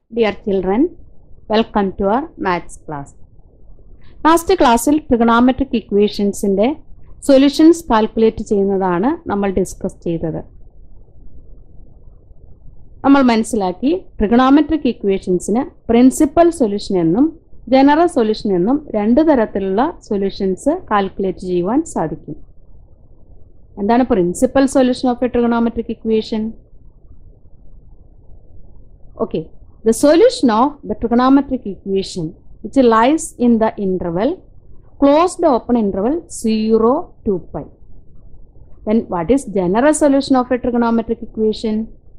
Dear children, welcome to our maths class. Last ക്ലാസ്സിൽ trigonometric ഇക്വേഷൻസിൻ്റെ solutions calculate ചെയ്യുന്നതാണ് നമ്മൾ ഡിസ്കസ് ചെയ്തത് നമ്മൾ മനസ്സിലാക്കി ട്രിഗണോമെട്രിക് ഇക്വേഷൻസിന് പ്രിൻസിപ്പൽ സൊല്യൂഷൻ എന്നും ജനറൽ സൊല്യൂഷൻ എന്നും രണ്ട് തരത്തിലുള്ള സൊല്യൂഷൻസ് കാൽക്കുലേറ്റ് ചെയ്യുവാൻ സാധിക്കും എന്താണ് principal solution of a trigonometric equation okay the solution of the trigonometric equation which lies in the interval closed open interval 0 to pi then what is general solution of a trigonometric equation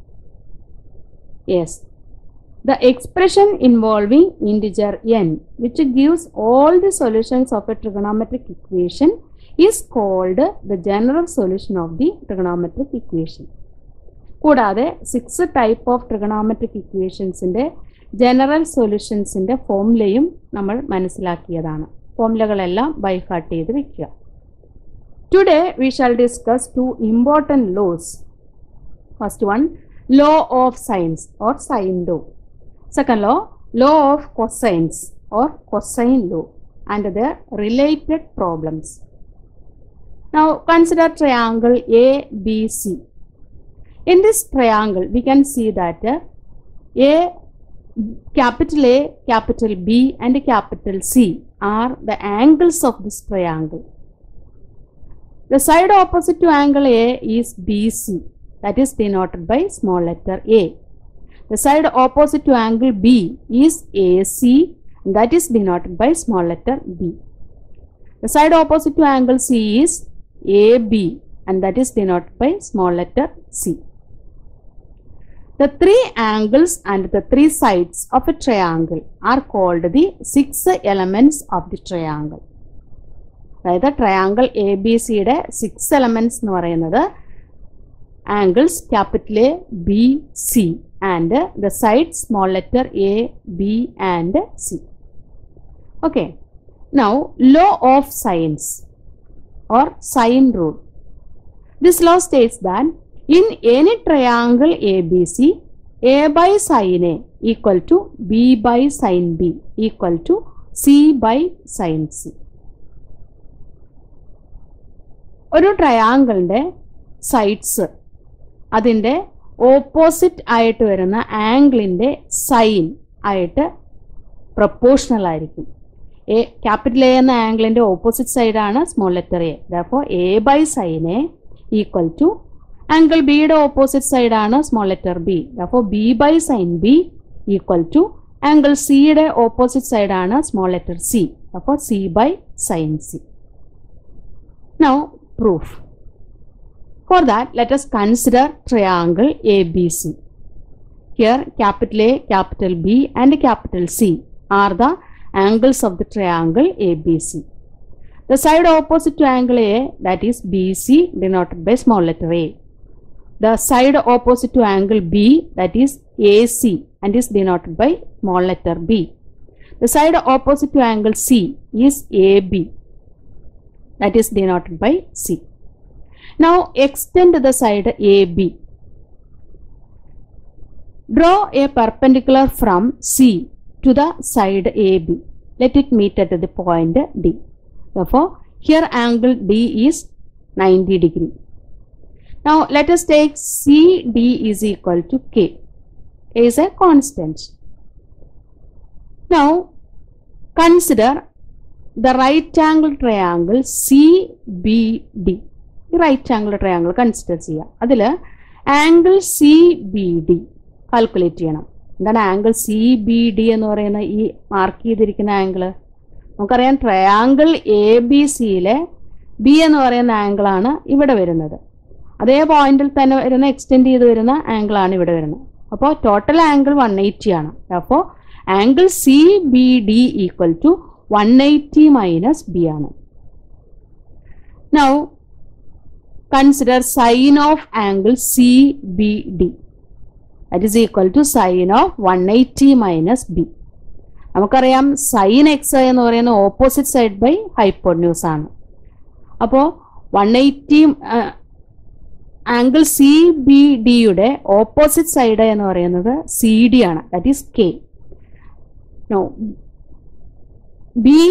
yes the expression involving integer n which gives all the solutions of a trigonometric equation is called the general solution of the trigonometric equation കൂടാതെ six type of trigonometric ഇക്വേഷൻസിൻ്റെ general സൊല്യൂഷൻസിൻ്റെ ഫോമുലയും നമ്മൾ മനസ്സിലാക്കിയതാണ് ഫോമുലകളെല്ലാം by heart ചെയ്ത് വെക്കുക today we shall discuss two important laws first one law of sines or sine law second law law of cosines or cosine law and the related problems Now consider triangle ABC. In this triangle, we can see that uh, A, capital A, capital B and capital C are the angles of this triangle. The side opposite to angle A is BC that is denoted by small letter A. The side opposite to angle B is AC that is denoted by small letter B. The side opposite to angle C is AB and that is denoted by small letter C. The three angles and the three sides of a triangle are called the six elements of the triangle. അതായത് triangle A B സിയുടെ six elements എന്ന് പറയുന്നത് angles capital A B C and the side small letter A B and C okay now law of sines or sine rule. This law states that in any triangle ABC, A by sin A equal to B by sin B equal to C by sin C. ഒരു ട്രയാങ്കിളിൻ്റെ sides അതിൻ്റെ opposite ആയിട്ട് വരുന്ന ആംഗിളിൻ്റെ sine ആയിട്ട് proportional ആയിരിക്കും A capital A എന്ന ആംഗിളിന്റെ opposite സൈഡാണ് സ്മോൾ ലെറ്റർ എ അപ്പോൾ A by sine A equal to angle ബിയുടെ ഓപ്പോസിറ്റ് സൈഡാണ് സ്മോൾ ലെറ്റർ ബി അപ്പോൾ B by sine B equal to angle സിയുടെ ഓപ്പോസിറ്റ് സൈഡാണ് സ്മോൾ ലെറ്റർ സി അപ്പോൾ C by sine C now proof for that let us consider triangle A B C here capital A capital B and capital C are the angles of the triangle ABC. The side opposite to angle A that is BC denoted by small letter a. The side opposite to angle B that is AC and is denoted by small letter b. The side opposite to angle C is AB that is denoted by C. Now extend the side AB. Draw a perpendicular from C to the side AB. Let it meet at the point D. Therefore, here angle D is 90 degree. Now, let us take CD is equal to K. K is a constant. Now, consider the right angle triangle CBD. Right angle triangle consider ചെയ്യുക അതിൽ angle C B D calculate ചെയ്യണം എന്താണ് angle C B D എന്ന് പറയുന്ന ഈ mark ചെയ്തിരിക്കുന്ന angle നമുക്കറിയാം triangle A B സിയിലെ ബി എന്ന് പറയുന്ന ആംഗിളാണ് ഇവിടെ വരുന്നത് അതേ പോയിന്റിൽ തന്നെ വരുന്ന എക്സ്റ്റെൻഡ് ചെയ്ത് വരുന്ന ആംഗിളാണ് ഇവിടെ വരുന്നത് അപ്പോൾ ടോട്ടൽ ആംഗിൾ വൺ എയ്റ്റി ആണ് അപ്പോൾ angle C B D equal to one eighty minus B ആണ് now consider sine of angle C B D that is equal to sine of one eighty minus B നമുക്കറിയാം sine X എന്ന് പറയുന്ന opposite side by hypotenuse ആണ് അപ്പോൾ one eighty angle C B ഡിയുടെ opposite side എന്ന് പറയുന്നത് C D ആണ് that is K no B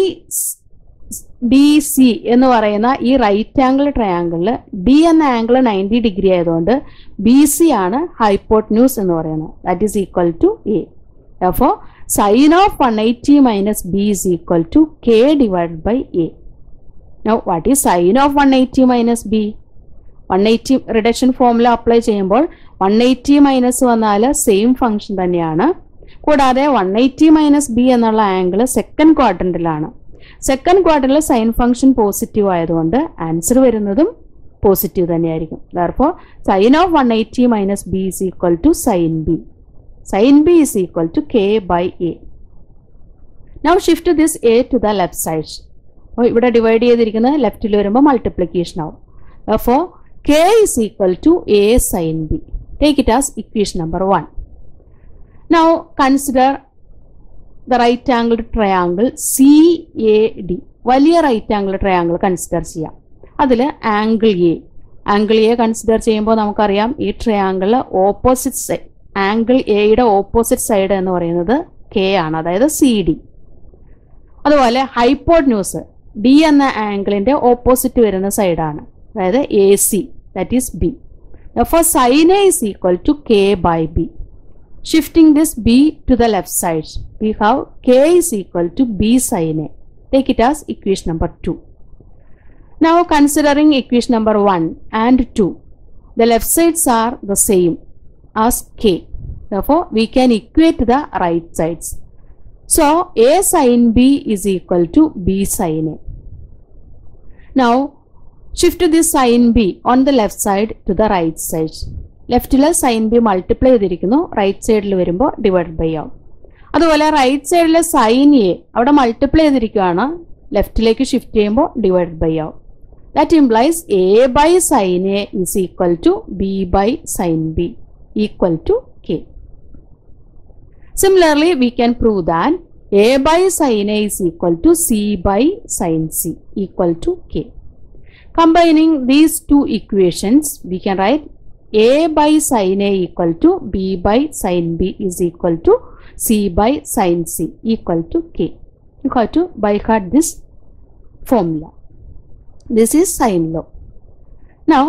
D C എന്ന് പറയുന്ന ഈ റൈറ്റ് ആംഗിൾ ട്രയാങ്കിളിൽ ഡി എന്ന ആംഗിൾ നയൻറ്റി ഡിഗ്രി ആയതുകൊണ്ട് ബി സി ആണ് ഹൈപ്പോട്ട്ന്യൂസ് എന്ന് പറയുന്നത് that is equal to A അപ്പോൾ sine of one eighty minus B is equal to k divided by a. Now what is sin of 180 minus b? 180 reduction formula apply ചെയ്യുമ്പോൾ one eighty minus വന്നാൽ same function തന്നെയാണ് കൂടാതെ one eighty minus B എന്നുള്ള angle second ക്വാഡ്രന്റിലാണ് second ക്വാഡ്രന്റിൽ sine function positive ആയതുകൊണ്ട് answer വരുന്നതും positive തന്നെയായിരിക്കും therefore sine of one eighty minus B is equal to sine B sin b is equal to k by a. Now shift this a to the left side. അപ്പോൾ ഇവിടെ divide ചെയ്തിരിക്കുന്നത് ലെഫ്റ്റിൽ വരുമ്പോൾ multiplication ആവും അപ്പോൾ K is equal to A sine B take it as equation number one now consider the right angle triangle C A D വലിയ right angle triangle consider ചെയ്യാം അതിൽ angle A angle A consider ചെയ്യുമ്പോൾ നമുക്കറിയാം ഈ ട്രയാങ്കിളിൽ opposite side angle എയുടെ opposite side എന്ന് പറയുന്നത് കെ ആണ് അതായത് സി ഡി അതുപോലെ ഹൈപ്പോട്ന്യൂസ് ഡി എന്ന ആംഗിളിന്റെ ഓപ്പോസിറ്റ് വരുന്ന സൈഡാണ് അതായത് A C that is B four sine A is equal to K by B shifting this B to the left side we have K is equal to B sine A take it as equation number two Now considering equation number 1 and 2, the left sides are the same as k. Therefore, we can equate the right sides. So, a sin b is equal to b sin a. Now, shift this sin b on the left side to the right side. ലെഫ്റ്റിൽ sine B multiply ചെയ്തിരിക്കുന്നു right സൈഡിൽ വരുമ്പോൾ divide by ആവും അതുപോലെ right സൈഡിലെ sine A അവിടെ multiply ചെയ്തിരിക്കുകയാണ് ലെഫ്റ്റിലേക്ക് ഷിഫ്റ്റ് ചെയ്യുമ്പോൾ ഡിവൈഡ് ബൈ ആവും that implies A by sine A is equal to B by sine B equal to K similarly we can prove that A by sine A is equal to C by sine C equal to K Combining these two equations, we can write a by sin a equal to b by sin b is equal to c by sin c equal to k. You have to by heart this formula. This is sin law. Now,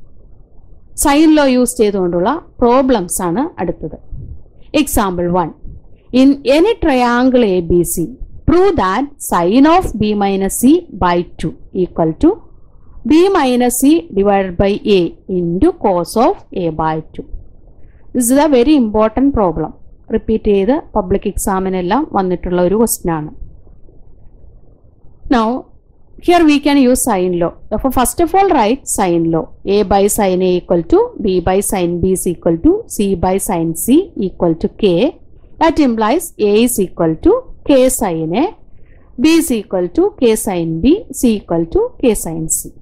sine law use ചെയ്തുകൊണ്ടുള്ള problems ആണ് അടുത്തത് example one in any triangle A B C prove that sine of B minus C by two equal to B minus C divided by A into cos of A by two this is a very important problem repeat ചെയ്ത് public എക്സാമിനെല്ലാം വന്നിട്ടുള്ള ഒരു question ആണ് now here we can use sine law. Therefore, first of all write sine law. A by sine A equal to B by sine B is equal to C by sine C equal to K. That implies A is equal to K sine A, B is equal to K sine B, C equal to K sine C.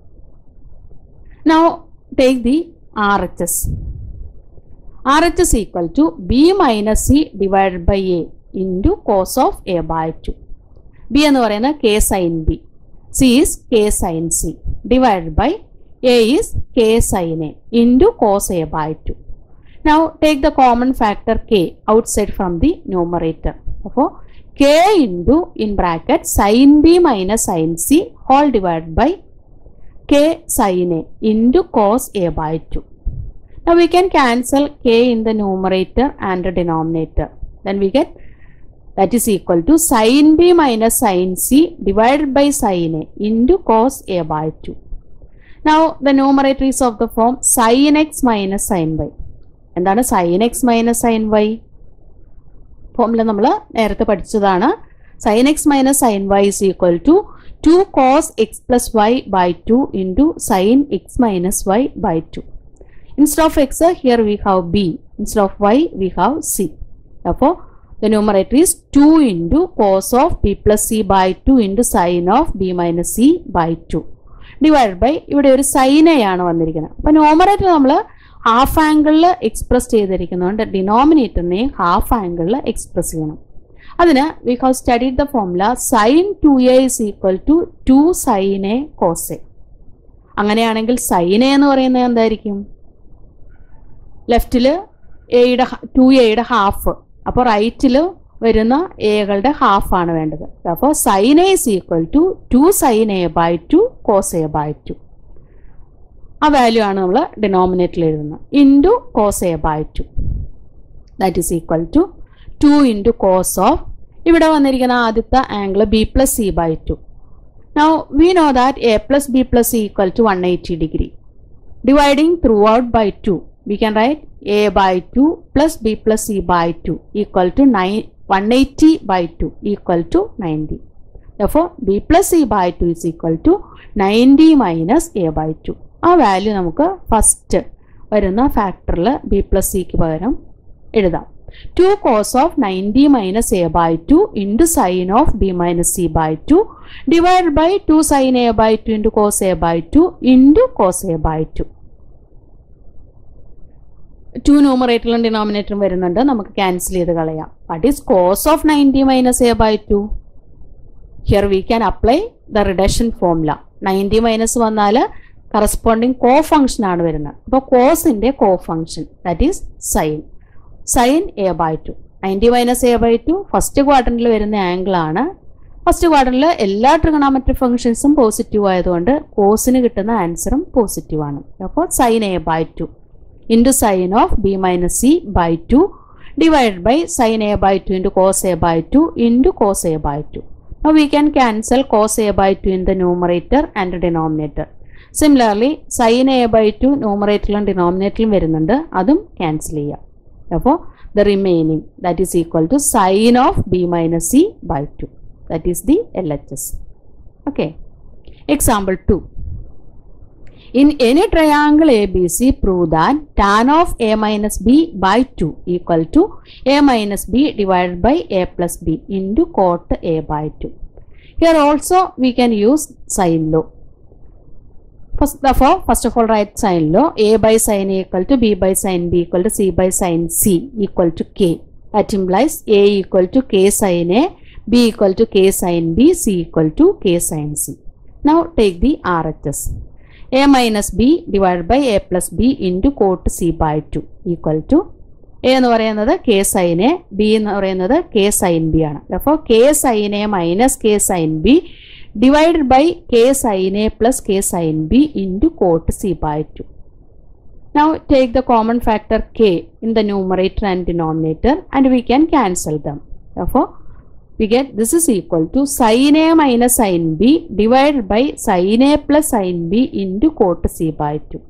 Now, take the RHS. RHS equal to B minus C divided by A into cos of A by 2. B എന്ന് പറയുന്നത് K sin B. C is K sin C divided by A is K sin A into cos A by 2. Now take the common factor K outside from the numerator. Therefore, K into in bracket sin B minus sin C whole divided by K sin A into cos A by 2. Now we can cancel K in the numerator and the denominator. Then we get that is equal to sin b minus sin c divided by sin a into cos a by 2. Now the numerator is of the form sin x minus sin y. എന്താണ് sin x minus sin y formula നമ്മൾ നേരത്തെ പഠിച്ചതാണ് sin x minus sin y is equal to 2 cos x plus y by 2 into sin x minus y by 2. Instead of x, here we have b. Instead of y, we have c. Therefore, the numerator is 2 into cos of b plus c by 2 into sin of b minus c by 2 divide by ഇവിടെ ഒരു sine A ആണ് വന്നിരിക്കുന്നത് അപ്പോൾ നോമറേറ്റർ നമ്മൾ half ആംഗിളിൽ express ചെയ്തിരിക്കുന്നതുകൊണ്ട് ഡിനോമിനേറ്ററിനെ half ആംഗിളിൽ എക്സ്പ്രസ് ചെയ്യണം അതിന് we have studied the formula sine two A is equal to two sine A cos A അങ്ങനെയാണെങ്കിൽ സൈൻ എ എന്ന് പറയുന്നത് എന്തായിരിക്കും ലെഫ്റ്റിൽ എയുടെ ടു എയുടെ ഹാഫ് അപ്പോൾ റൈറ്റിൽ വരുന്ന എകളുടെ ഹാഫ് ആണ് വേണ്ടത് അപ്പോൾ sine A is equal to two sine A by two cos A by two ആ വാല്യൂ ആണ് നമ്മൾ ഡിനോമിനേറ്ററിൽ എഴുതുന്നത് into cos A by two that is equal to two into cos of ഇവിടെ വന്നിരിക്കുന്ന ആദ്യത്തെ angle B plus C by two now we know that A plus B plus C equal to one eighty degree dividing throughout by two we can write a by 2 plus b plus c by 2 equal to 9 180 by 2 equal to 90 therefore b plus c by 2 is equal to 90 minus a by 2 ആ value നമുക്ക് first വരുന്ന ഫാക്ടറിൽ B plus സിക്ക് പകരം എഴുതാം two cos of ninety minus A by two into sine of B minus C by two divide by two sine A by two into cos A by two into cos A by two two ന്യൂമറേറ്ററിലും ഡിനോമിനേറ്ററും വരുന്നുണ്ട് നമുക്ക് cancel ചെയ്ത് കളയാം what is cos of ninety minus A by two here we can apply the reduction formula ninety minus വന്നാൽ corresponding co function ആണ് വരുന്നത് അപ്പോൾ കോസിന്റെ co function that is sine sine A by two ninety minus A by two first ക്വാർട്ടറിൽ വരുന്ന angle ആണ് first ക്വാർട്ടറിൽ എല്ലാ trigonometric ഫംഗ്ഷൻസും positive ആയതുകൊണ്ട് കോസിന് കിട്ടുന്ന ആൻസറും പോസിറ്റീവ് ആണ് അപ്പോൾ sine A by two into sine of b minus c by 2 divided by sin a by 2 into cos a by 2 into cos a by 2. Now we can cancel cos a by 2 in the numerator and denominator. Similarly, sin a by 2 numeratorലും ഡിനോമിനേറ്ററിലും വരുന്നുണ്ട് അതും cancel ചെയ്യാം അപ്പോൾ the remaining that is equal to sine of B minus C by two that is the L H S okay example two In any triangle ABC, prove that tan of A minus B by 2 equal to A minus B divided by A plus B into cot A by 2. Here also we can use sine law. First, therefore, first of all write sine law. A by sine A equal to B by sine B equal to C by sine C equal to K. That implies A equal to K sine A, B equal to K sine B, C equal to K sine C. Now take the RHS. A minus B divide by A plus B into cot C by two equal to A എന്ന് പറയുന്നത് K sine A B എന്ന് പറയുന്നത് K sine B ആണ് അപ്പോൾ K sine A minus K sine B divided by K sine A plus K sine B into cot C by two Now take the common factor k in the numerator and denominator and we can cancel them. Therefore, we get this is equal to sin a minus sin b divided by sin a plus sin b into cot c by 2.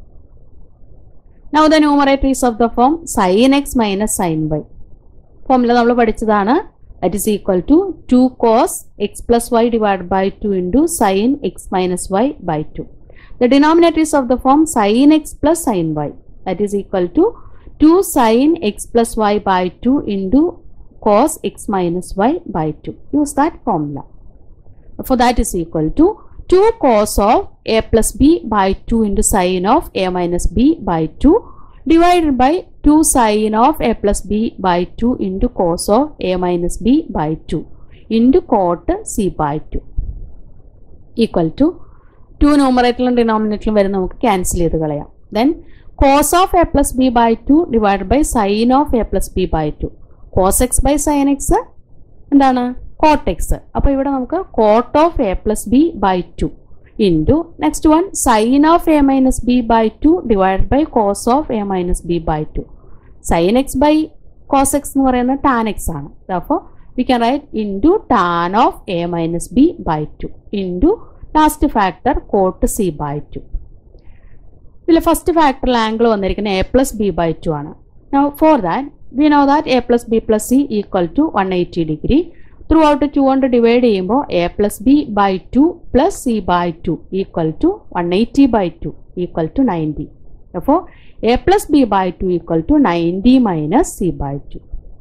Now the numerator is of the form sin x minus sin y. Formula നമ്മൾ പഠിച്ചതാണ് that is equal to two cos X plus Y divide by two into sine X minus Y by two the denominator is of the form sin x plus sin y that is equal to 2 sin x plus y by 2 into cos x minus y by 2. Use that formula. For that is equal to 2 cos of a plus b by 2 into sin of a minus b by 2 divided by 2 sin of a plus b by 2 into cos of a minus b by 2 into cot c by 2 equal to two ന്യൂമറേറ്ററിലും ഡിനോമിനേറ്ററിലും വരെ നമുക്ക് cancel ചെയ്ത് കളയാം then cos of A plus B by two divide by sine of A plus B by two cos X by sine X എന്താണ് cot X അപ്പോൾ ഇവിടെ നമുക്ക് cot of A plus B by two into next one sine of A minus B by two divide by cos of A minus B by two sine X by cos X എന്ന് പറയുന്നത് tan X ആണ് അപ്പോൾ we can write into tan of A minus B by two into last factor cot C by two ഇതിൽ first ഫാക്ടറിൽ angle വന്നിരിക്കുന്നത് A plus B by two ആണ് for that we know that A plus B plus C equal to one eighty degree throughout two കൊണ്ട് divide ചെയ്യുമ്പോൾ A plus B by two plus C by two equal to one eighty by two equal to ninety അപ്പോൾ A plus B by two equal to ninety minus C by two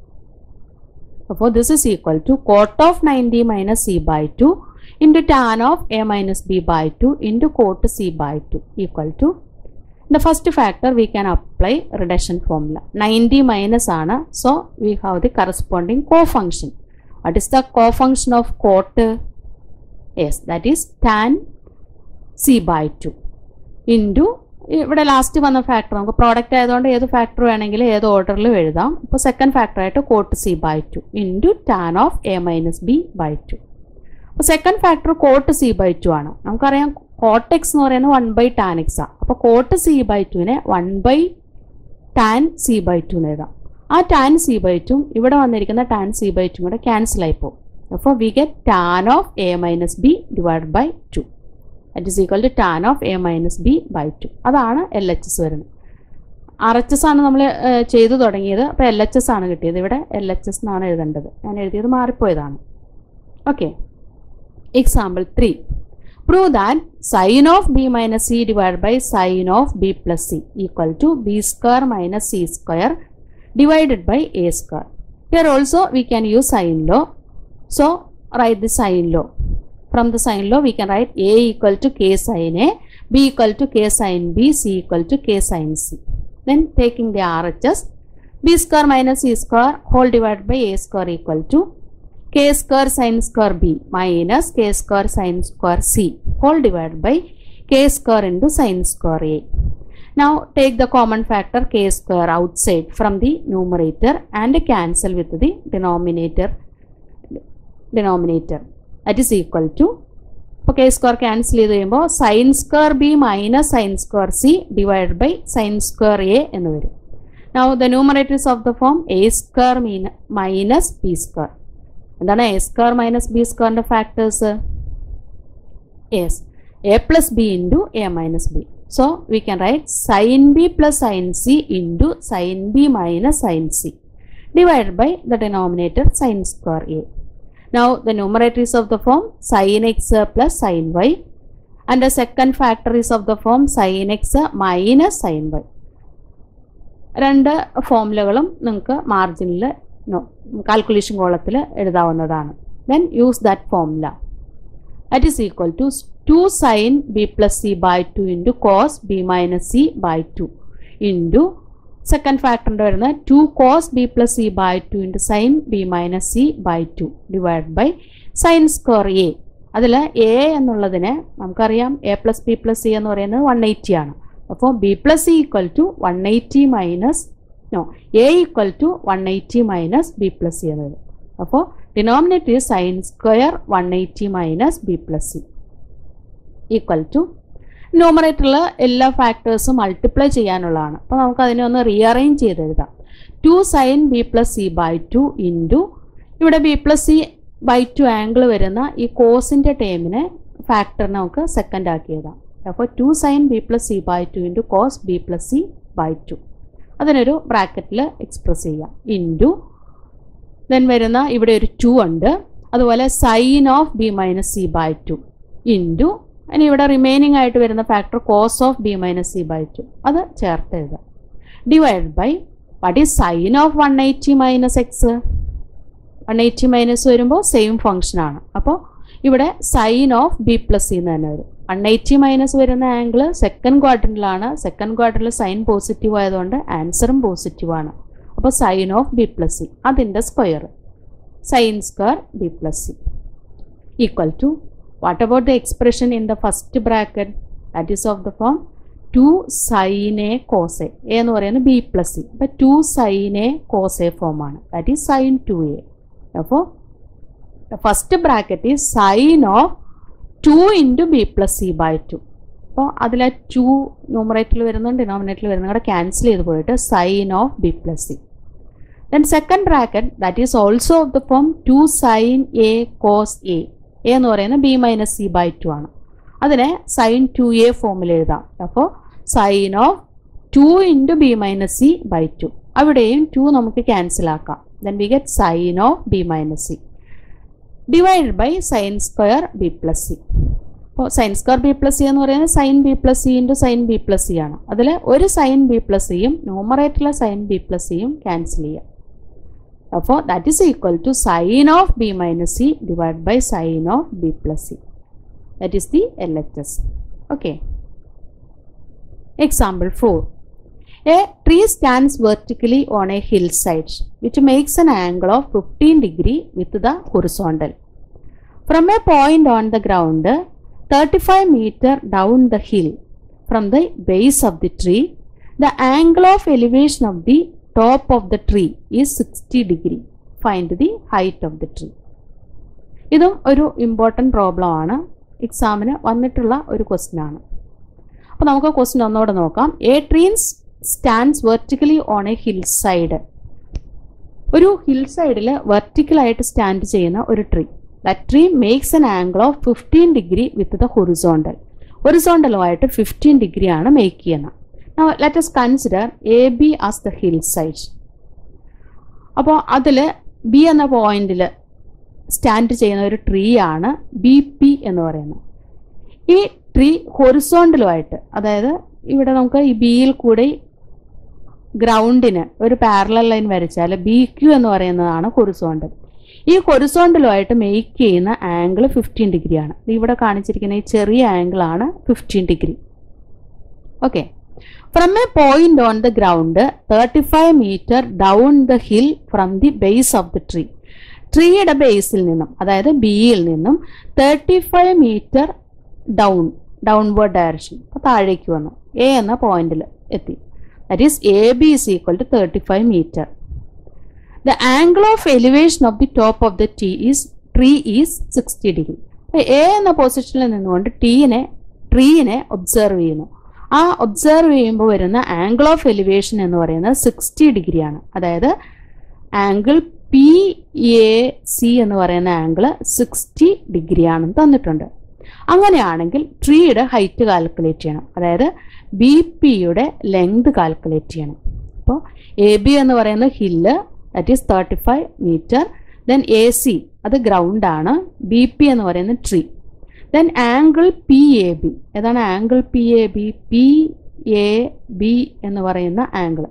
അപ്പോൾ this is equal to cot of ninety minus C by two into tan of a minus b by 2 into cot c by 2 equal to the first factor we can apply reduction formula 90 minus ആണ് so we have the corresponding co-function what is the co-function of cot yes that is tan c by 2 into ഇവിടെ last വന്ന factor നമുക്ക് product ആയതുകൊണ്ട് ഏത് factor വേണമെങ്കിലും ഏത് ഓർഡറിലും എഴുതാം ഇപ്പോൾ സെക്കൻഡ് ഫാക്ടർ ആയിട്ട് cot C by two into tan of A minus B by two അപ്പോൾ second factor cot C by two ആണ് നമുക്കറിയാം കോട്ട് എക്സ് എന്ന് പറയുന്നത് വൺ ബൈ ടാൻ എക്സ് ആണ് അപ്പോൾ കോട്ട് സി ബൈ ടുവിനെ one by tan C by two എന്ന് എഴുതാം ആ ടാൻ സി ബൈ ടു ഇവിടെ വന്നിരിക്കുന്ന ടാൻ സി ബൈ ടു കൂടെ ക്യാൻസൽ ആയി പോകും അപ്പോൾ we get tan of A minus B divide by two that is equal to tan of A minus B by two അതാണ് എൽ എച്ച് എസ് വരുന്നത് R H S ആണ് നമ്മൾ ചെയ്തു തുടങ്ങിയത് അപ്പോൾ എൽ എച്ച് എസ് ആണ് കിട്ടിയത് ഇവിടെ എൽ എച്ച് എസ് എന്നാണ് എഴുതേണ്ടത് ഞാൻ എഴുതിയത് മാറിപ്പോയതാണ് okay example three prove that sine of B minus C divide by sine of B plus C equal to B square minus C square divided by a square. Here also we can use sine law. So write the sine law. From the sine law we can write a equal to k sine a, b equal to k sine b, c equal to k sine c. Then taking the RHS, b square minus c square whole divided by a square equal to k square sine square b minus k square sine square c whole divided by k square into sine square a. Now take the common factor k square outside from the numerator and cancel with the denominator denominator that is equal to ഇപ്പോൾ K square cancel ചെയ്ത് കഴിയുമ്പോൾ sine square B minus sine square C divide by sine square A എന്ന് വരും now the numerators of the form A square മീന minus B square എന്താണ് A square minus B സ്ക്വയറിൻ്റെ factors yes A plus B into A minus B So we can write sin b plus sin c into sin b minus sin c divided by the denominator sin square a. Now the numerator is of the form sin x plus sin y and the second factor is of the form sin x minus sin y. രണ്ട് ഫോമുലകളും നിങ്ങൾക്ക് മാർജിനിൽ calculation കോളത്തിൽ എഴുതാവുന്നതാണ് then use that formula that is equal to 2 sin b plus c by 2 into cos b minus c by 2 into second ഫാക്ടറിൻ്റെ വരുന്നത് two cos B plus C by two into sine B minus C by two divide by sine square A അതിൽ A എന്നുള്ളതിന് നമുക്കറിയാം A plus B plus C എന്ന് പറയുന്നത് one eighty ആണ് അപ്പോൾ B plus C equal to one eighty minus no A equal to one eighty minus B plus C എന്നത് അപ്പോൾ denominator sine square one eighty minus B plus C equal to ന്യൂമറേറ്ററിൽ എല്ലാ ഫാക്ടേഴ്സും multiply ചെയ്യാനുള്ളതാണ് അപ്പോൾ നമുക്ക് അതിനെ ഒന്ന് റീഅറേഞ്ച് ചെയ്ത് എഴുതാം two sine B plus C by two into ഇവിടെ B plus C by two angle വരുന്ന ഈ കോസിൻ്റെ ടേമിനെ ഫാക്ടർ നമുക്ക് സെക്കൻഡ് ആക്കി എഴുതാം അപ്പോൾ two sine B plus C by two into cos B plus C by two അതിനൊരു ബ്രാക്കറ്റിൽ എക്സ്പ്രസ് ചെയ്യാം ഇൻറ്റു ദെൻ വരുന്ന ഇവിടെ ഒരു ടു ഉണ്ട് അതുപോലെ sine of B minus C by two into ഇനി ഇവിടെ റിമൈനിങ് ആയിട്ട് വരുന്ന factor cos of B minus C by two അത് ചേർത്ത് എഴുതാം divide by what is sine of one eighty minus X one eighty minus വരുമ്പോൾ സെയിം ഫംഗ്ഷൻ ആണ് അപ്പോൾ ഇവിടെ sine of B plus C എന്ന് തന്നെ വരും വൺ എയ്റ്റി മൈനസ് വരുന്ന ആംഗിൾ സെക്കൻഡ് ക്വാർട്ടറിലാണ് സെക്കൻഡ് ക്വാർട്ടറിൽ സൈൻ പോസിറ്റീവ് ആയതുകൊണ്ട് ആൻസറും പോസിറ്റീവ് ആണ് അപ്പോൾ sine of B plus C അതിൻ്റെ square sine square B plus C equal to What about the expression in the first bracket? That is of the form 2 sin a cos a. A എന്ന് പറയുന്നത് B plus C അപ്പം two sine A cos A ഫോമാണ് that is sine two A അപ്പോൾ first bracket is sine of two into B plus C by two അപ്പോൾ അതിലെ to ന്യൂമറേറ്ററിൽ വരുന്നുണ്ട് ഡിനോമിനേറ്ററിൽ വരുന്ന കൂടെ ക്യാൻസൽ ചെയ്ത് പോയിട്ട് sine of B plus C then second bracket that is also of the form two sine A cos A A എന്ന് പറയുന്നത് B minus C by two ആണ് അതിനെ സൈൻ ടു എ ഫോമിൽ എഴുതാം അപ്പോൾ sine of two into B minus C by two അവിടെയും two നമുക്ക് cancel ആക്കാം then we get sine of B minus C divide by sine square B plus C അപ്പോൾ sine square B plus C എന്ന് പറയുന്നത് sine B plus C into sine B plus C ആണ് അതിൽ ഒരു sine B plus സിയും ന്യൂമറേറ്ററിലെ sine B plus സിയും cancel ചെയ്യാം അപ്പോൾ that is equal to sine of B minus C divide by sine of B plus C that is the L H S okay example four a tree stands vertically on a hill side which makes an angle of 15 degree with the horizontal. From a point on the ground 35 meter down the hill, from the base of the tree, the angle of elevation of the top of the tree is 60 degree. Find the height of the tree. ഇതും ഒരു important problem ആണ് എക്സാമിന് വന്നിട്ടുള്ള ഒരു question ആണ് അപ്പോൾ നമുക്ക് question ഒന്നുകൂടെ നോക്കാം a trees stands vertically on a hill side ഒരു ഹിൽ സൈഡിൽ വെർട്ടിക്കലായിട്ട് സ്റ്റാൻഡ് ചെയ്യുന്ന ഒരു tree that tree makes an angle of fifteen degree with the horizontal ഹൊറിസോണ്ടലുമായിട്ട് ഫിഫ്റ്റീൻ ഡിഗ്രി ആണ് മേക്ക് ചെയ്യുന്നത് let's consider A B as the hill side അപ്പോൾ അതിൽ ബി എന്ന പോയിന്റിൽ സ്റ്റാൻഡ് ചെയ്യുന്ന ഒരു ട്രീ ആണ് ബി പി എന്ന് പറയുന്നത് ഈ ട്രീ ഹൊറിസോണ്ടലുമായിട്ട് അതായത് ഇവിടെ നമുക്ക് ഈ ബിയിൽ കൂടി ഗ്രൗണ്ടിന് ഒരു പാരലൽ ലൈൻ വരച്ചാൽ ബി ക്യു എന്ന് പറയുന്നതാണ് ഹൊറിസോണ്ടൽ ഈ ഹൊറിസോണ്ടലുമായിട്ട് മേക്ക് ചെയ്യുന്ന ആംഗിൾ ഫിഫ്റ്റീൻ ഡിഗ്രി ആണ് ഇവിടെ കാണിച്ചിരിക്കുന്ന ഈ ചെറിയ ആംഗിൾ ആണ് fifteen degree okay from a point on the ground thirty five metre down the hill from the base of the tree ട്രീയുടെ ബേസിൽ നിന്നും അതായത് ബിയിൽ നിന്നും thirty five metre down downward direction അപ്പോൾ താഴേക്ക് വന്നു എ എന്ന പോയിന്റിൽ എത്തി that is A B is equal to thirty five metre the angle of elevation of the top of the T is tree is sixty degree A എന്ന പൊസിഷനിൽ നിന്നുകൊണ്ട് ടീനെ ട്രീനെ observe ചെയ്യുന്നു ആ ഒബ്സർവ് ചെയ്യുമ്പോൾ വരുന്ന ആംഗിൾ ഓഫ് എലിവേഷൻ എന്ന് പറയുന്നത് sixty ഡിഗ്രിയാണ് അതായത് ആംഗിൾ പി എ സി എന്ന് പറയുന്ന ആംഗിൾ സിക്സ്റ്റി ഡിഗ്രിയാണെന്ന് തന്നിട്ടുണ്ട് അങ്ങനെയാണെങ്കിൽ ട്രീയുടെ ഹൈറ്റ് കാൽക്കുലേറ്റ് ചെയ്യണം അതായത് ബി പിയുടെ ലെങ്ത് കാൽക്കുലേറ്റ് ചെയ്യണം അപ്പോൾ എ ബി എന്ന് പറയുന്ന hill that is thirty five metre then A C അത് ഗ്രൗണ്ട് ആണ് ബി പി എന്ന് പറയുന്ന tree then angle P A B ഏതാണ് angle P A B P A B എന്ന് പറയുന്ന ആംഗിൾ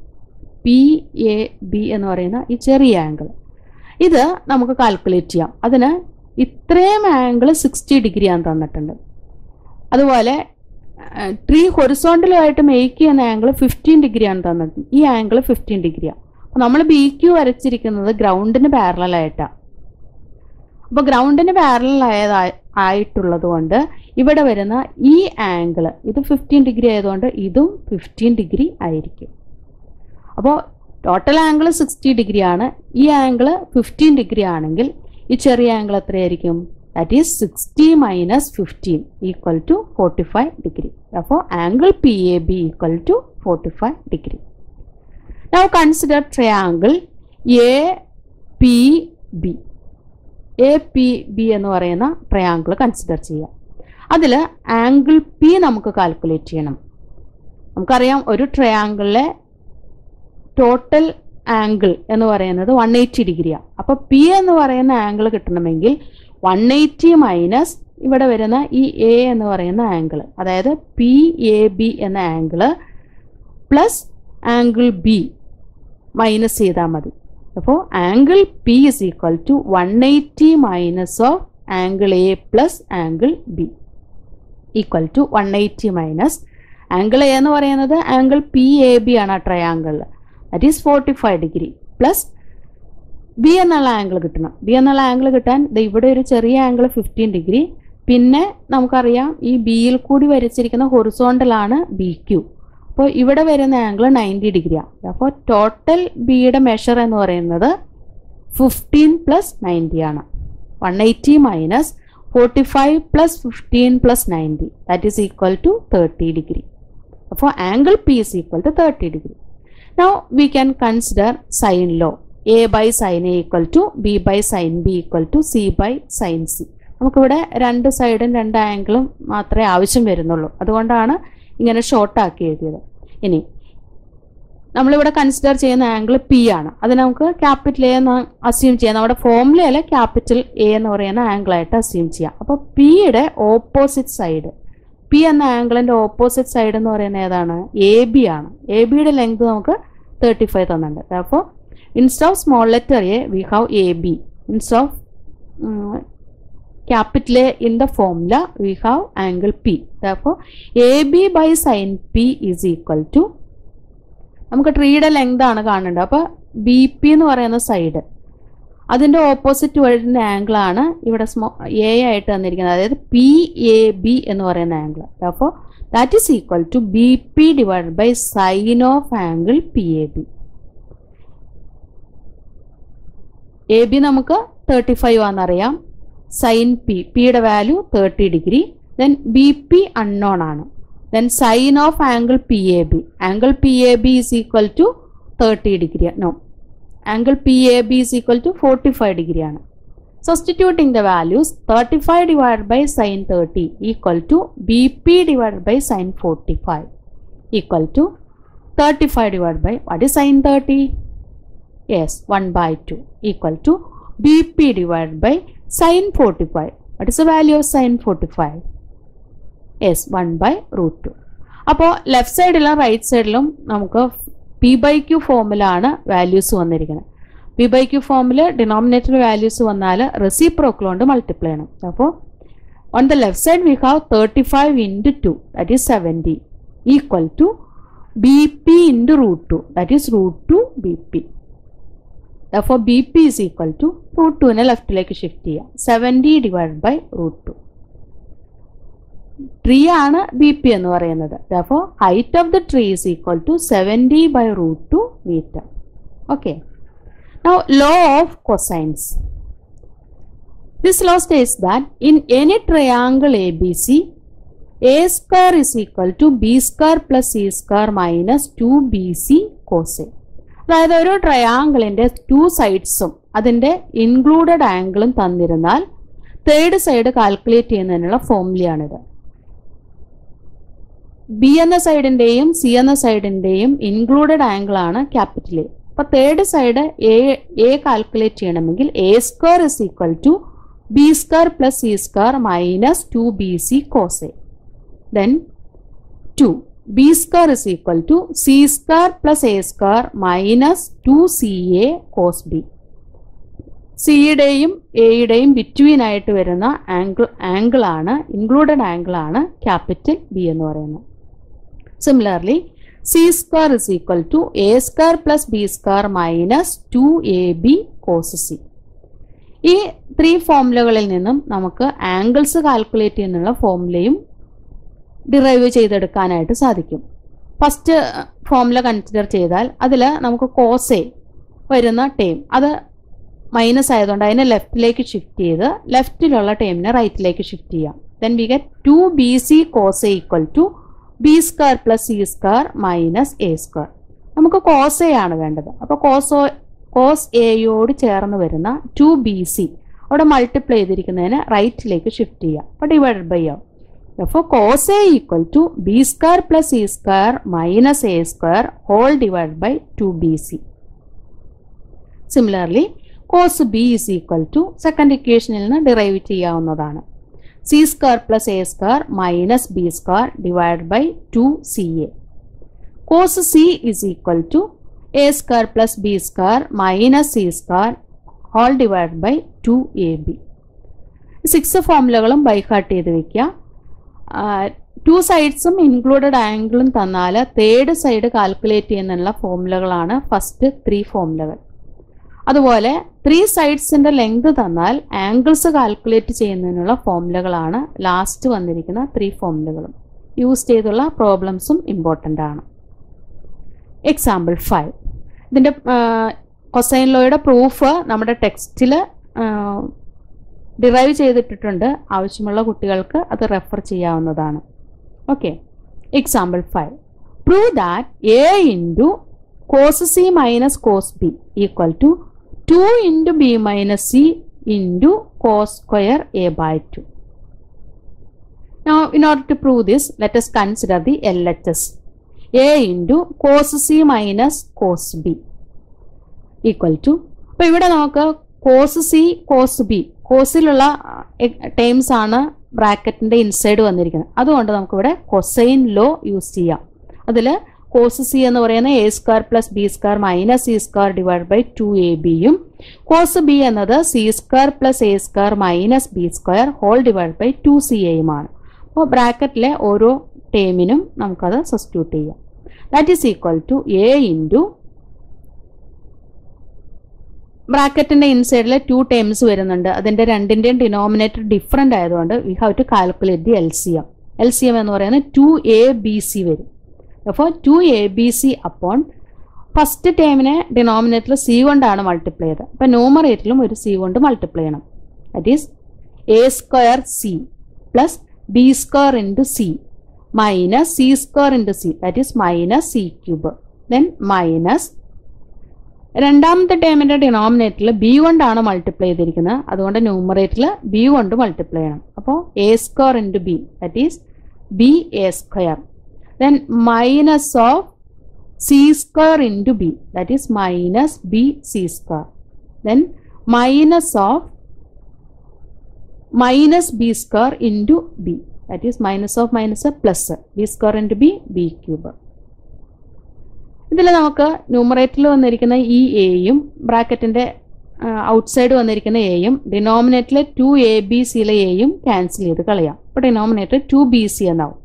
പി എ ബി എന്ന് പറയുന്ന ഈ ചെറിയ ആംഗിൾ ഇത് നമുക്ക് കാൽക്കുലേറ്റ് ചെയ്യാം അതിന് ഇത്രയും ആംഗിൾ സിക്സ്റ്റി ഡിഗ്രിയാണ് തന്നിട്ടുണ്ട് അതുപോലെ ട്രീ ഹൊറിസോണ്ടലുമായിട്ട് മേക്ക് ചെയ്യുന്ന ആംഗിൾ ഫിഫ്റ്റീൻ ഡിഗ്രിയാണ് തന്നത് ഈ ആംഗിൾ ഫിഫ്റ്റീൻ ഡിഗ്രിയാണ് അപ്പോൾ നമ്മൾ ബി ക്യു വരച്ചിരിക്കുന്നത് ഗ്രൗണ്ടിന് പാരലായിട്ടാണ് അപ്പോൾ ഗ്രൗണ്ടിന് പാരലൽ ആയതാ ആയിട്ടുള്ളത് കൊണ്ട് ഇവിടെ വരുന്ന ഈ ആംഗിൾ ഇത് ഫിഫ്റ്റീൻ ഡിഗ്രി ആയതുകൊണ്ട് ഇതും ഫിഫ്റ്റീൻ ഡിഗ്രി ആയിരിക്കും അപ്പോൾ ടോട്ടൽ ആംഗിൾ സിക്സ്റ്റി ഡിഗ്രി ആണ് ഈ ആംഗിൾ ഫിഫ്റ്റീൻ ഡിഗ്രി ആണെങ്കിൽ ഈ ചെറിയ ആംഗിൾ എത്രയായിരിക്കും that is sixty minus fifteen equal to forty five degree അപ്പോൾ angle P A B equal to forty five degree now consider triangle A P B A P B എന്ന് പറയുന്ന triangle consider ചെയ്യാം അതിൽ angle P നമുക്ക് calculate ചെയ്യണം നമുക്കറിയാം ഒരു ട്രയാങ്കിളിലെ total angle എന്ന് പറയുന്നത് വൺ എയ്റ്റി ഡിഗ്രിയാണ് അപ്പോൾ പി എന്ന് പറയുന്ന ആംഗിൾ കിട്ടണമെങ്കിൽ വൺ എയ്റ്റി മൈനസ് ഇവിടെ വരുന്ന ഈ എ എന്ന് പറയുന്ന ആംഗിൾ അതായത് പി എ ബി എന്ന angle plus angle B minus ചെയ്താൽ മതി അപ്പോൾ angle P is equal to one eighty minus of angle A plus angle B equal to one eighty minus angle A എന്ന് പറയുന്നത് angle P A B ആണ് ആ ട്രയാങ്കിളിൽ that is forty five degree plus B എന്നുള്ള angle കിട്ടണം B എന്നുള്ള angle കിട്ടാൻ ദേ ഇവിടെ ഒരു ചെറിയ ആംഗിൾ ഫിഫ്റ്റീൻ ഡിഗ്രി പിന്നെ നമുക്കറിയാം ഈ ബിയിൽ കൂടി വരച്ചിരിക്കുന്ന ഹൊറിസോണ്ടലാണ് ബി ക്യു അപ്പോൾ ഇവിടെ വരുന്ന ആംഗിൾ നയൻറ്റി ഡിഗ്രിയാണ് അപ്പോൾ ടോട്ടൽ ബിയുടെ മെഷർ എന്ന് പറയുന്നത് ഫിഫ്റ്റീൻ പ്ലസ് നയൻറ്റി ആണ് one eighty minus forty five plus fifteen plus ninety that is equal to thirty degree അപ്പോൾ angle P is equal to thirty degree Now we can consider sine law. A by sine A equal to B by sine B equal to C by sine C. നമുക്കിവിടെ രണ്ട് സൈഡും രണ്ട് ആംഗിളും മാത്രമേ ആവശ്യം വരുന്നുള്ളൂ അതുകൊണ്ടാണ് ഇങ്ങനെ ഷോർട്ട് ആക്കി എഴുതിയത് ഇനി നമ്മളിവിടെ കൺസിഡർ ചെയ്യുന്ന ആംഗിൾ പി ആണ് അത് നമുക്ക് ക്യാപിറ്റൽ എ എന്ന് അസ്യൂം ചെയ്യാം നമ്മുടെ ഫോമുലയിൽ ക്യാപിറ്റൽ എ എന്ന് പറയുന്ന ആംഗിൾ ആയിട്ട് അസ്യൂം ചെയ്യാം അപ്പോൾ പിയുടെ ഓപ്പോസിറ്റ് സൈഡ് പി എന്ന ആംഗിളിന്റെ ഓപ്പോസിറ്റ് സൈഡ് എന്ന് പറയുന്നത് ഏതാണ് എ ബി ആണ് എ ബിയുടെ ലെങ്ത് നമുക്ക് തേർട്ടി ഫൈവ് തന്നിട്ടുണ്ട് അപ്പോൾ instead of small letter a we have A B instead of capital A in the formula we have angle P അപ്പോൾ A B by sine P is equal to നമുക്ക് ട്രീയുടെ length ആണ് കാണേണ്ടത് അപ്പോൾ B P എന്ന് പറയുന്ന side അതിൻ്റെ opposite വരുന്ന ആംഗിളാണ് ഇവിടെ സ്മോ എ ആയിട്ട് തന്നിരിക്കുന്നത് അതായത് പി എ ബി എന്ന് പറയുന്ന ആംഗിൾ അപ്പോൾ that is equal to B P divide by sine of angle P A B A B നമുക്ക് തേർട്ടി ഫൈവ് ആണെന്നറിയാം സൈൻ പി പിയുടെ value thirty degree then B P unknown ആണ് then sine of angle P A B angle P A B is equal to thirty degree no angle P A B is equal to forty five degree ആണ് substituting the values thirty five divide by sign thirty equal to B P divide by sine forty five equal to thirty five divide by what is sine thirty yes one by two equal to B P divide by sine forty five what is the value of sine forty five yes one by root two അപ്പോൾ left സൈഡിലും right സൈഡിലും നമുക്ക് P by Q ഫോമിലാണ് values വന്നിരിക്കുന്നത് P by Q ഫോമിൽ denominator values വന്നാൽ reciprocal കൊണ്ട് multiply ചെയ്യണം അപ്പോൾ on the left side we have thirty five into two that is seventy equal to B P into root two that is root two B P അപ്പോൾ B P is equal to root ടുവിനെ ലെഫ്റ്റിലേക്ക് shift ചെയ്യാം seventy divide by root two tree ആണ് B P എന്ന് പറയുന്നത് അപ്പോൾ height of the tree is equal to seventy by root two meter okay Now, law of cosines. This law states that in any triangle ABC, a square is equal to b square plus c square minus 2bc cos A. അതായത് ഒരു ട്രയാങ്കിളിൻ്റെ to സൈഡ്സും അതിൻ്റെ included ആംഗിളും തന്നിരുന്നാൽ third side calculate ചെയ്യുന്നതിനുള്ള ഫോർമുലയാണിത് B എന്ന സൈഡിൻ്റെയും C എന്ന സൈഡിൻ്റെയും included ആംഗിളാണ് ക്യാപിറ്റൽ എ അപ്പോൾ third side A A calculate ചെയ്യണമെങ്കിൽ A square is equal to B square plus C square minus two B C cos A then to B square is equal to C square plus A square minus two C A cos B സിയുടെയും എയുടെയും between ആയിട്ട് വരുന്ന angle ആംഗിളാണ് included ആംഗിളാണ് capital B എന്ന് പറയുന്നത് similarly C square is equal to A square plus B square minus two A B cos C ഈ three ഫോമുലകളിൽ നിന്നും നമുക്ക് ആംഗിൾസ് കാൽക്കുലേറ്റ് ചെയ്യുന്നുള്ള ഫോമുലയും ഡിറൈവ് ചെയ്തെടുക്കാനായിട്ട് സാധിക്കും ഫസ്റ്റ് ഫോമുല കൺസിഡർ ചെയ്താൽ അതിൽ നമുക്ക് കോസെ വരുന്ന ടേം അത് മൈനസ് ആയതുകൊണ്ട് അതിനെ ലെഫ്റ്റിലേക്ക് ഷിഫ്റ്റ് ചെയ്ത് ലെഫ്റ്റിലുള്ള ടേമിനെ റൈറ്റിലേക്ക് ഷിഫ്റ്റ് ചെയ്യാം then we get two B C cos equal to B square plus C square minus A square നമുക്ക് കോസ് എ ആണ് വേണ്ടത് അപ്പോൾ കോസോ കോസ് എയോട് ചേർന്ന് വരുന്ന ടു ബി സി അവിടെ മൾട്ടിപ്ലൈ ചെയ്തിരിക്കുന്നതിന് റൈറ്റിലേക്ക് ഷിഫ്റ്റ് ചെയ്യാം അപ്പോൾ ഡിവൈഡഡ് ബൈ ആവും അപ്പോൾ cos A equal to B square plus C square minus A square whole divide by two B C similarly cos B is equal to second ഇക്വേഷനിൽ നിന്ന് derive ചെയ്യാവുന്നതാണ് C square plus A square minus B square divide by two C A cos C is equal to A square plus B square minus C square whole divide by two A B six ഫോമുലകളും by heart ചെയ്ത് വെക്കുക to സൈഡ്സും included ആംഗിളും തന്നാൽ third side calculate ചെയ്യുന്നതിനുള്ള ഫോമുലകളാണ് first three ഫോമുലകൾ അതുപോലെ three സൈഡ്സിൻ്റെ length തന്നാൽ ആംഗിൾസ് കാൽക്കുലേറ്റ് ചെയ്യുന്നതിനുള്ള ഫോമുലകളാണ് ലാസ്റ്റ് വന്നിരിക്കുന്ന ത്രീ ഫോമുലകളും യൂസ് ചെയ്തുള്ള പ്രോബ്ലംസും ഇമ്പോർട്ടൻ്റ് ആണ് എക്സാമ്പിൾ ഫൈവ് ഇതിൻ്റെ കൊസൈൻ ലോയുടെ പ്രൂഫ് നമ്മുടെ ടെക്സ്റ്റിൽ ഡിറൈവ് ചെയ്തിട്ടിട്ടുണ്ട് ആവശ്യമുള്ള കുട്ടികൾക്ക് അത് റെഫർ ചെയ്യാവുന്നതാണ് okay example five prove that A into cos C minus cos B equal to two into B minus C into cos square A by two Now, in order to prove this, let us consider the LHS. A into cos C minus cos B equal to അപ്പോൾ ഇവിടെ നമുക്ക് cos C cos B കോസിലുള്ള terms ആണ് ബ്രാക്കറ്റിന്റെ inside വന്നിരിക്കുന്നത് അതുകൊണ്ട് നമുക്കിവിടെ cosine law use ചെയ്യാം അതിൽ കോസ് സി എന്ന് പറയുന്നത് A square plus B square minus C square divide by two A ബിയും കോസ് ബി എന്നത് C square plus A square minus B square whole divide by two C എയുമാണ് അപ്പോൾ ബ്രാക്കറ്റിലെ ഓരോ ടേമിനും നമുക്കത് സബ്സ്റ്റിറ്റ്യൂട്ട് ചെയ്യാം that is equal to A into ബ്രാക്കറ്റിന്റെ ഇൻസൈഡിൽ ടു ടേംസ് വരുന്നുണ്ട് അതിന്റെ രണ്ടിന്റെയും ഡിനോമിനേറ്റർ ഡിഫറെന്റ് ആയതുകൊണ്ട് we have to calculate the L C M L C M എന്ന് പറയുന്നത് ടു എ ബി സി വരും അപ്പോൾ two A B C upon first ടേമിനെ ഡിനോമിനേറ്ററിൽ സി കൊണ്ടാണ് മൾട്ടിപ്ലൈ ചെയ്തത് അപ്പം ന്യൂമറേറ്ററിലും ഒരു സി കൊണ്ട് മൾട്ടിപ്ലൈ ചെയ്യണം that is A square C plus B square into C minus C square into C that is minus C cube then minus രണ്ടാമത്തെ ടേമിന്റെ ഡിനോമിനേറ്ററിൽ ബി കൊണ്ടാണ് മൾട്ടിപ്ലൈ ചെയ്തിരിക്കുന്നത് അതുകൊണ്ട് ന്യൂമറേറ്ററിൽ ബി കൊണ്ട് മൾട്ടിപ്ലൈ ചെയ്യണം അപ്പോൾ A square into B that is B A square then minus of C square into B that is minus B C square then minus of minus B square into B that is minus of minus plus B square into B B cube ഇതിൽ നമുക്ക് ന്യൂമറേറ്ററിൽ വന്നിരിക്കുന്ന ഈ എയും ബ്രാക്കറ്റിന്റെ outside വന്നിരിക്കുന്ന എയും ഡിനോമിനേറ്ററിലെ to A B സിയിലെ എയും ക്യാൻസൽ ചെയ്ത് കളയാം അപ്പോൾ ഡിനോമിനേറ്റർ ടു ബി സി എന്നാവും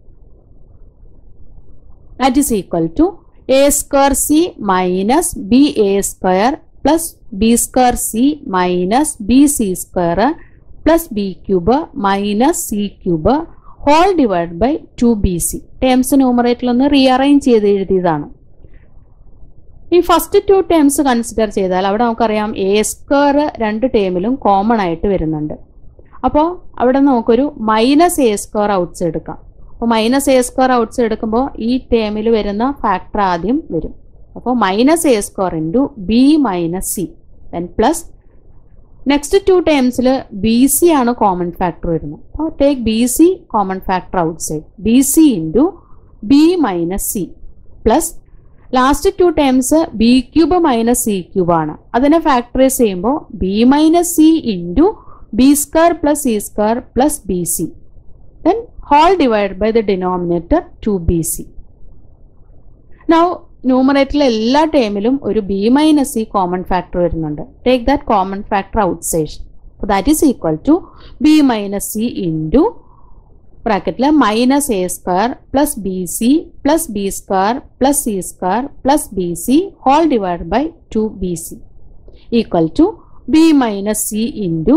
that is equal to A square C minus B A square plus B square C minus B C square plus B cube minus C cube whole divide by two B C terms ന്യൂമറേറ്ററിൽ ഒന്ന് rearrange ചെയ്ത് എഴുതിയതാണ് ഈ first to terms consider ചെയ്താൽ അവിടെ നമുക്കറിയാം A square രണ്ട് ടേമിലും common ആയിട്ട് വരുന്നുണ്ട് അപ്പോൾ അവിടെ നമുക്കൊരു മൈനസ് എ സ്ക്വയർ ഔട്ട്സ് എടുക്കാം അപ്പോൾ മൈനസ് എ സ്ക്വയർ ഔട്ട്സ് എടുക്കുമ്പോൾ ഈ ടേമിൽ വരുന്ന ഫാക്ടർ ആദ്യം വരും അപ്പോൾ minus A square into B minus C then plus next two terms B C ആണ് കോമൺ ഫാക്ടർ വരുന്നത് അപ്പോൾ take B C common factor outside B C into B minus C plus last two terms B cube minus C cube ആണ് അതിനെ factorise ചെയ്യുമ്പോൾ B minus C into B square plus C square plus B C then whole divide by the denominator two B C now ന്യൂമറേറ്ററിലെ എല്ലാ ടേമിലും ഒരു B minus C common factor വരുന്നുണ്ട് take that common factor outside that is equal to B minus C into ബ്രാക്കറ്റിൽ minus A square plus B C plus B square plus C square plus B C whole divide by two B C equal to B minus C into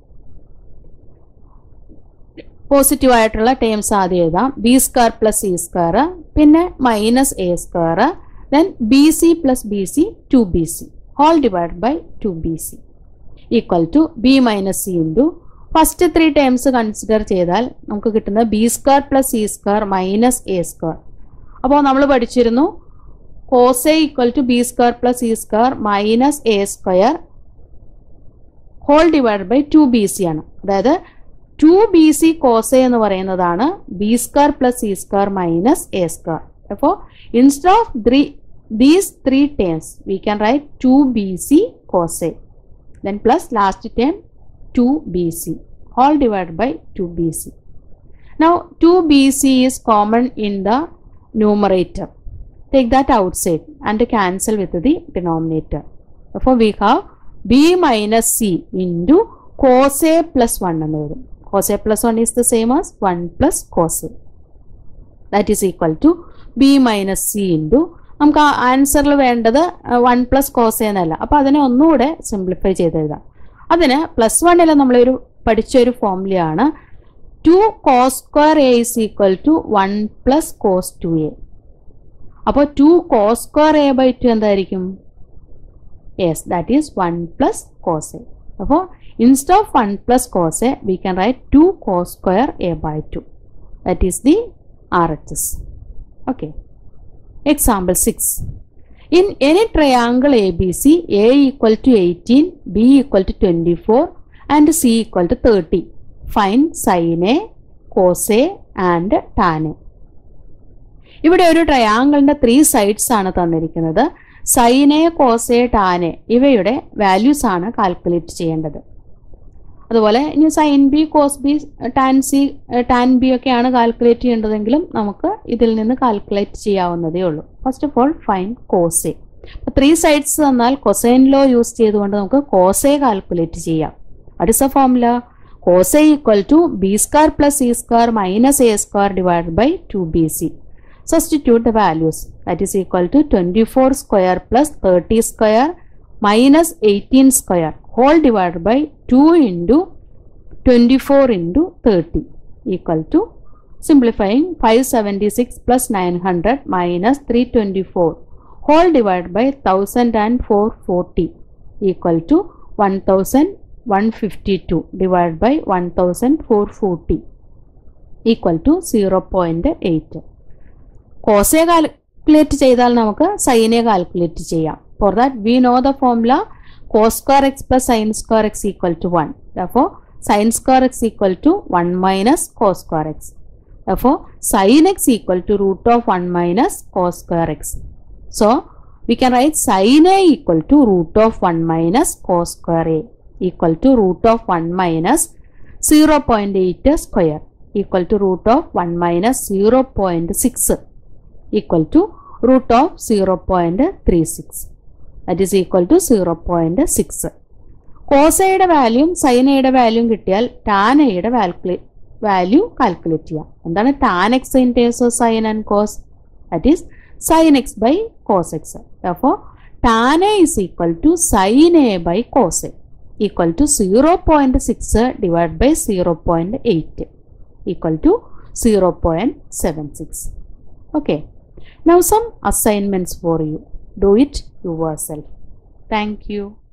positive ആയിട്ടുള്ള terms ആദ്യം എഴുതാം B square plus C square പിന്നെ minus A square then B C plus B C two B C whole divide by two B C equal to B minus C into first three terms consider ചെയ്താൽ നമുക്ക് കിട്ടുന്നത് B square plus C square minus A square അപ്പോൾ നമ്മൾ പഠിച്ചിരുന്നു cos A equal to B square plus C square minus A square whole divide by two B C ആണ് അതായത് two B C cos A എന്ന് പറയുന്നതാണ് B square plus C square minus A square അപ്പോൾ instead of three these three terms we can write two B C cos A then plus last term 2bc all divided by 2bc now 2bc is common in the numerator take that outside and cancel with the denominator therefore we have b minus c into cos a plus 1 എന്ന് വരും cos a plus 1 is the same as 1 plus cos a that is equal to b minus c into നമുക്ക് ആ ആൻസറിൽ വേണ്ടത് one plus cos എന്നല്ല അപ്പോൾ അതിനെ ഒന്നുകൂടെ simplify ചെയ്ത് എഴുതാം അതിന് പ്ലസ് വണ്ണിൽ നമ്മളൊരു പഠിച്ച ഒരു ഫോമുലയാണ് two cos square A is equal to one plus cos two A അപ്പോൾ two cos square A by two എന്തായിരിക്കും yes that is one plus cos A അപ്പോൾ instead of one plus cos A we can write two cos square A by two that is the R H S okay Example 6. In any triangle ABC, A equal to 18, B equal to 24 and C equal to 30. Find sin A, cos A and tan A. ഇവിടെ ഒരു ട്രയാങ്കിളിന്റെ three sides ആണ് തന്നിരിക്കുന്നത് സൈനെ കോസെ ടാനെ ഇവയുടെ values ആണ് calculate ചെയ്യേണ്ടത് അതുപോലെ ഇനി sine B cos B tan C tan B ഒക്കെയാണ് കാൽക്കുലേറ്റ് ചെയ്യേണ്ടതെങ്കിലും നമുക്ക് ഇതിൽ നിന്ന് കാൽക്കുലേറ്റ് ചെയ്യാവുന്നതേ ഉള്ളൂ first of all find cos A അപ്പോൾ ത്രീ സൈഡ്സ് തന്നാൽ കൊസൈൻ ലോ യൂസ് ചെയ്തുകൊണ്ട് നമുക്ക് കോസെ കാൽക്കുലേറ്റ് ചെയ്യാം അടുത്ത formula cos A equal to B square plus C square minus A square divide by two B C substitute the values that is equal to twenty four square plus thirty square minus 18 square whole divided by 2 into 24 into 30 equal to simplifying 576 plus 900 minus 324 whole divided by 1440 equal to 1152 divided by 1440 equal to 0.8 cos A calculate ചെയ്താൽ നമുക്ക് sine A calculate ചെയ്യാം for that we know the formula cos square X plus sine square X equal to one അപ്പോൾ sine square X equal to one minus cos square X അപ്പോൾ sine X equal to root of one minus cos square X so we can write sin a equal to root of 1 minus cos square a equal to root of 1 minus 0.8 square equal to root of 1 minus 0.6 equal to root of 0.36 that is equal to 0.6 കോസയുടെ വാല്യൂം സൈനയുടെ വാല്യൂം കിട്ടിയാൽ tan എയുടെ value calculate ചെയ്യാം എന്താണ് tan X in terms of sine and cos that is sin x by cos x. Therefore, tan a is equal to sin a by cos a equal to 0.6 divided by 0.8 equal to 0.76. Okay. Now some assignments for you. Do it yourself. Thank you.